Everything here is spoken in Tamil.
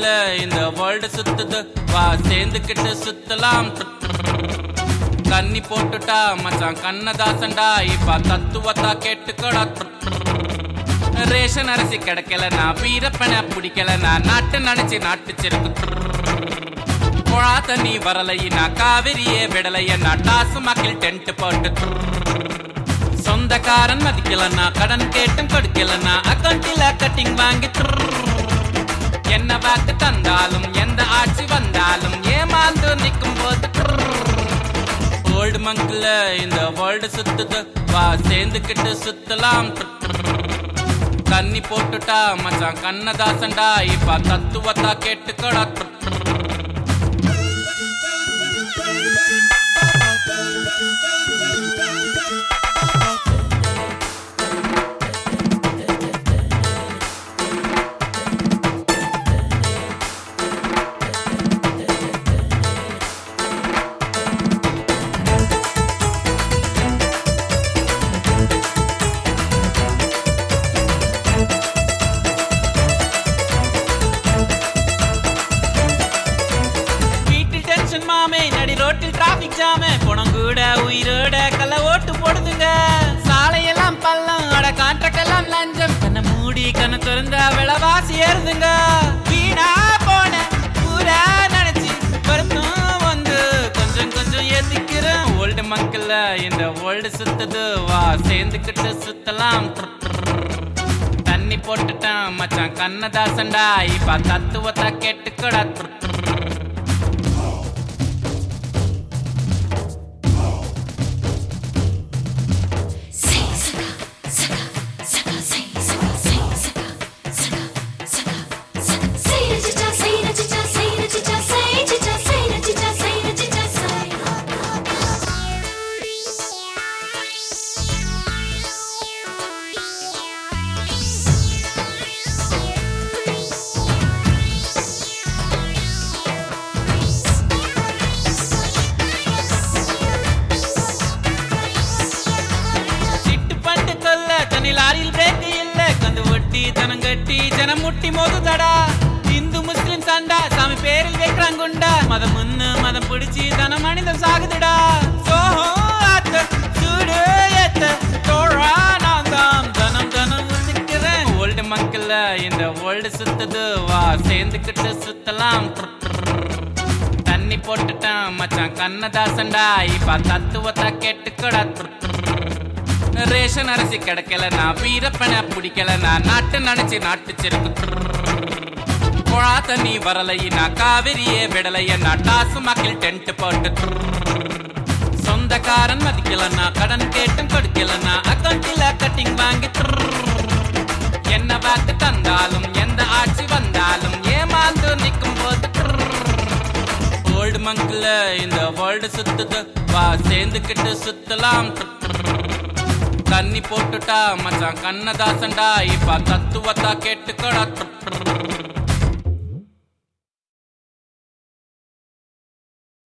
இந்த வேர்ல்டு சுத்துது வா சேர்ந்துக்கிட்டு சுத்தலாம் கன்னி போட்டுட்டா மச்சான் கண்ணதாசன்டா இப்ப தத்துவத்தா கேட்டுக்கடா ரேஷன் அரிசி கிடைக்கலனா வீரப்பனை பிடிக்கலனா நாட்டு நினைச்சு நாட்டு செருக்கு குழா தண்ணி வரலையினா காவிரியே விடலையனா டாசு மக்கள் டென்ட் போட்டு சொந்தக்காரன் மதிக்கலனா கடன் கேட்டும் கொடுக்கலனா அக்கௌண்டில கட்டிங் வாங்கி என்ன வாக்கு தந்தாலும் எந்த ஆட்சி வந்தாலும் ஏமாந்து நிற்கும் போது ஓல்டு மங்கில் இந்த வேர்ல்டு சுத்துது வா சேர்ந்துக்கிட்டு சுத்தலாம் தண்ணி போட்டுட்டா மச்சான் கண்ணதாசன்டா இப்ப தத்துவத்தா கேட்டுக்கடா வீட்டு டென்ஷன் மாமே நடி ரோட்டில் டிராபிக் ஜாமே பணம் கூட உயிரோட கள்ள ஓட்டு போடுதுங்க சாலையெல்லாம் பள்ளம் அட கான்ட்ராக்ட் எல்லாம் லஞ்சம் கண்ணை மூடி கண்ணை திறந்தா விலைவாசி ஏறுதுங்க வீணா போன பூரா நினைச்சு வருத்தம் வந்து கொஞ்சம் கொஞ்சம் ஏத்திக்கிறேன் ஓல்டு மக்கள்ல இந்த ஓல்டு சுத்துது வா சேர்ந்துக்கிட்டு சுத்தலாம் தண்ணி போட்டுட்டான் மச்சான் கண்ணதாசன்டா இப்ப தத்துவத்தை கேட்டுக்கடா Say saka, saka, saka, say saka, say saka, saka, saka, saka. Say na chicha, say na chicha, say na chicha, say chicha, say na chicha, say na chicha, say. சிட்டு பட்டு கொல்ல தனி லாரியில் பிரேக் இல்ல கந்து ஒட்டி தனம் கட்டி ஜனம் முட்டி மோதுதடா இந்து முஸ்லிம் சண்டா சாமி பேரில் வைக்கிறாங்க குண்டா மதம் முன்னு மதம் பிடிச்சி தனம் மனிதம் சாகுதுடா சோஹோ ஆத்த சூடு ஏத்த தோழா நான் தான் தனம் தனம் உதிக்கிறேன் ஓல்டு மக்கள்ல இந்த ஓல்டு சுத்துது வா சேர்ந்துக்கிட்டு சுத்தலாம் தண்ணி போட்டுட்டான் மச்சான் கண்ணதாசன்டா இப்ப தத்துவத்தை கேட்டுக்கடா ரேஷன் அரிசி கிடைக்கலனா வீரப்பனை பிடிக்கலனா நாட்டு நினைச்சு நாட்டு செருக்கு குழா தண்ணி வரலையினா காவிரியே விடலையனா டாசு மக்கள் டென்ட் போட்டு சொந்தக்காரன் மதிக்கலனா கடன் கேட்டும் கொடுக்கலனா அக்கௌண்டில கட்டிங் வாங்கி என்ன வாக்கு தந்தாலும் எந்த ஆட்சி வந்தாலும் ஏமாந்து நிற்கும் போது ஓல்டு மங்கில் இந்த வேர்ல்டு சுத்துது வா சேர்ந்துக்கிட்டு சுத்தலாம் தண்ணி போட்டுட்டா மச்சான் கண்ணதாசன்டா இப்ப தத்துவத்தா கேட்டுக்கடா